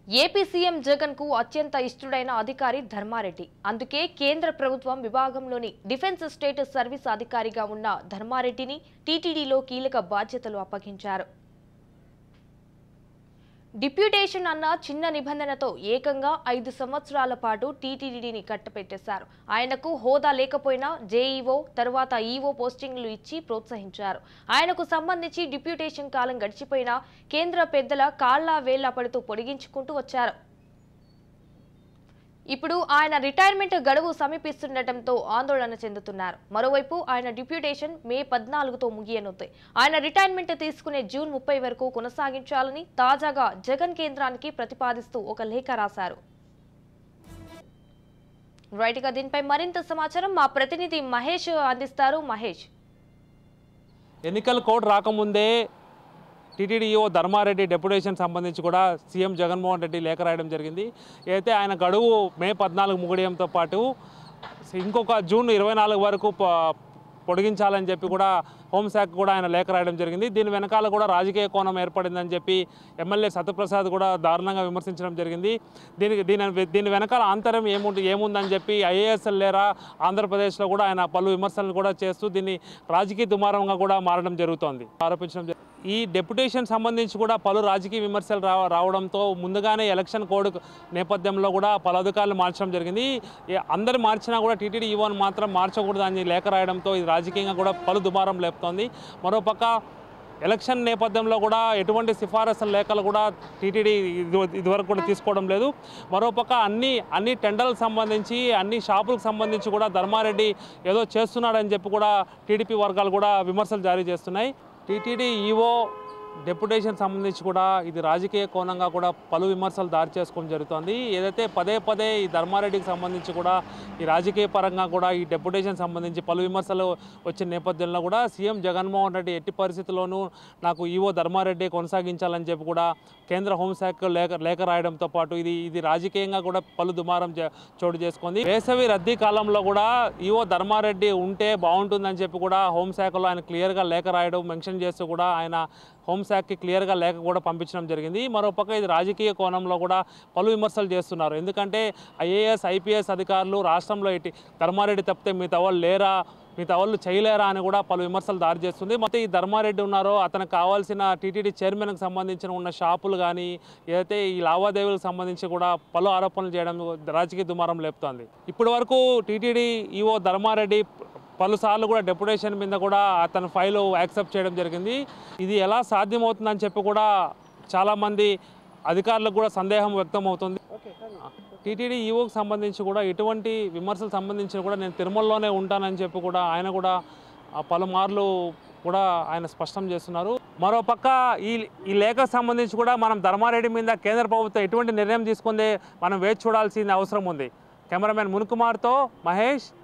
AP CM Jagan కు అత్యంత ఇష్టడైన అధికారి ధర్మారెడ్డి అందుకే కేంద్ర ప్రభుత్వం విభాగంలోని డిఫెన్స్ స్టేట్ సర్వీస్ అధికారిగా ఉన్న ధర్మారెడ్డిని టీటీడీలో కీలక బాధ్యతలు అప్పగించారు డిప్యూటేషన్ అన్న చిన్న నిబంధనతో ఏకంగా ఐదు సంవత్సరాల పాటు టీటీడీని కట్టపెట్టేశారు ఆయనకు హోదా లేకపోయినా జేఈఓ తర్వాత ఈఓ పోస్టింగ్లు ఇచ్చి ప్రోత్సహించారు ఆయనకు సంబంధించి డిప్యూటేషన్ కాలం గడిచిపోయినా కేంద్ర పెద్దల కాళ్ల వేళ్ల పడుతూ పొడిగించుకుంటూ వచ్చారు ఇప్పుడు ఆయన రిటైర్మెంట్ గడువు సమీపిస్తుండటంతో ఆందోళన చెందుతున్నారు మరోవైపు ఆయన డిప్యూటేషన్ మే పద్నాలుగుతో ముగియనుంది ఆయన రిటైర్మెంట్ తీసుకునే జూన్ ముప్పై వరకు కొనసాగించాలని తాజాగా జగన్ కేంద్రానికి ప్రతిపాదిస్తూ ఒక లేఖ రాశారు రైట్ గా దీనిపై మరింత సమాచారం మా ప్రతినిధి మహేష్ అందిస్తారు మహేష్ ఎన్నికల కోడ్ రాకముందే టీటీడీఓ ధర్మారెడ్డి డెప్యుటేషన్ సంబంధించి కూడా సీఎం జగన్మోహన్ రెడ్డి లేఖ రాయడం జరిగింది అయితే ఆయన గడువు మే పద్నాలుగు ముగియడంతో పాటు ఇంకొక జూన్ ఇరవై నాలుగు వరకు ప- పొడిగించాలని చెప్పి కూడా హోంశాఖ కూడా ఆయన లేఖ రాయడం జరిగింది దీని వెనకాల కూడా రాజకీయ కోణం ఏర్పడిందని చెప్పి ఎమ్మెల్యే సత్యప్రసాద్ కూడా దారుణంగా విమర్శించడం జరిగింది దీనికి దీని దీని వెనకాల ఆంతర్యం ఏముంది ఏముందని చెప్పి ఐఏఎస్ లేరా ఆంధ్రప్రదేశ్లో కూడా ఆయన పలు విమర్శలు కూడా చేస్తూ దీన్ని రాజకీయ దుమారంగా కూడా మారడం జరుగుతోంది ఆరోపించడం జరి- ఈ డెప్యుటేషన్ సంబంధించి కూడా పలు రాజకీయ విమర్శలు రా రావడంతో ముందుగానే ఎలక్షన్ కోడ్ నేపథ్యంలో కూడా పలు అధికారులు మార్చడం జరిగింది ఏ- అందరు మార్చినా కూడా టీటీడీ ఈవోని మాత్రం మార్చకూడదు అని లేఖ రాయడంతో ఇది రాజకీయంగా కూడా పలు దుమారం లేపుతోంది మరోపక్క ఎలక్షన్ నేపథ్యంలో కూడా ఎటువంటి సిఫారసు లేఖలు కూడా టీటీడీ ఇది ఇదివరకు కూడా తీసుకోవడం లేదు మరోపక్క అన్ని అన్ని టెండర్లకు సంబంధించి అన్ని షాపులకు సంబంధించి కూడా ధర్మారెడ్డి ఏదో చేస్తున్నాడని చెప్పి కూడా టీడీపీ వర్గాలు కూడా విమర్శలు జారీ చేస్తున్నాయి టీటీడీ ఈవో డెప్యుటేషన్ సంబంధించి కూడా ఇది రాజకీయ కోణంగా కూడా పలు విమర్శలు దారి చేసుకోవడం జరుగుతోంది ఏదైతే పదే పదే ఈ ధర్మారెడ్డికి సంబంధించి కూడా ఈ రాజకీయ పరంగా కూడా ఈ డెప్యుటేషన్ సంబంధించి పలు విమర్శలు వచ్చిన నేపథ్యంలో కూడా సీఎం జగన్మోహన్ రెడ్డి ఎట్టి పరిస్థితుల్లోనూ నాకు ఈవో ధర్మారెడ్డి కొనసాగించాలని చెప్పి కూడా కేంద్ర హోంశాఖ లేఖ లేఖ రాయడంతో పాటు ఇది ఇది రాజకీయంగా కూడా పలు దుమారం చే- చోటు చేసుకుంది వేసవి రద్దీ కాలంలో కూడా ఈవో ధర్మారెడ్డి ఉంటే బాగుంటుందని చెప్పి కూడా హోంశాఖలో ఆయన క్లియర్గా లేఖ రాయడం మెన్షన్ చేస్తూ కూడా ఆయన హోంశాఖకి క్లియర్గా లేఖ కూడా పంపించడం జరిగింది మరోపక్క ఇది రాజకీయ కోణంలో కూడా పలు విమర్శలు చేస్తున్నారు ఎందుకంటే ఐఏఎస్ ఐపీఎస్ అధికారులు రాష్ట్రంలో ఇటు ధర్మారెడ్డి తప్పితే మిగతా వాళ్ళు లేరా మిగతా వాళ్ళు చేయలేరా అని కూడా పలు విమర్శలు దారి చేస్తుంది మొత్తం ఈ ధర్మారెడ్డి ఉన్నారో అతనికి కావాల్సిన టీటీడీ చైర్మన్కి సంబంధించిన ఉన్న షాపులు కానీ ఏదైతే ఈ లావాదేవీలకు సంబంధించి కూడా పలు ఆరోపణలు చేయడం రాజకీయ దుమారం లేపుతోంది ఇప్పటి వరకు టీటీడీ ఈవో ధర్మారెడ్డి పలుసార్లు కూడా డెప్యుటేషన్ మీద కూడా అతని ఫైల్ యాక్సెప్ట్ చేయడం జరిగింది ఇది ఎలా సాధ్యమవుతుందని చెప్పి కూడా చాలామంది అధికారులకు కూడా సందేహం వ్యక్తం అవుతుంది టీటీడీ ఈవోకి సంబంధించి కూడా ఎటువంటి విమర్శలు సంబంధించి కూడా నేను తిరుమలలోనే ఉంటానని చెప్పి కూడా ఆయన కూడా ఆ పలుమార్లు కూడా ఆయన స్పష్టం చేస్తున్నారు మరోపక్క ఈ ఈ లేఖకు సంబంధించి కూడా మనం ధర్మారెడ్డి మీద కేంద్ర ప్రభుత్వం ఎటువంటి నిర్ణయం తీసుకుందే మనం వేచి చూడాల్సిన అవసరం ఉంది కెమెరామెన్ మునుకుమార్తో మహేష్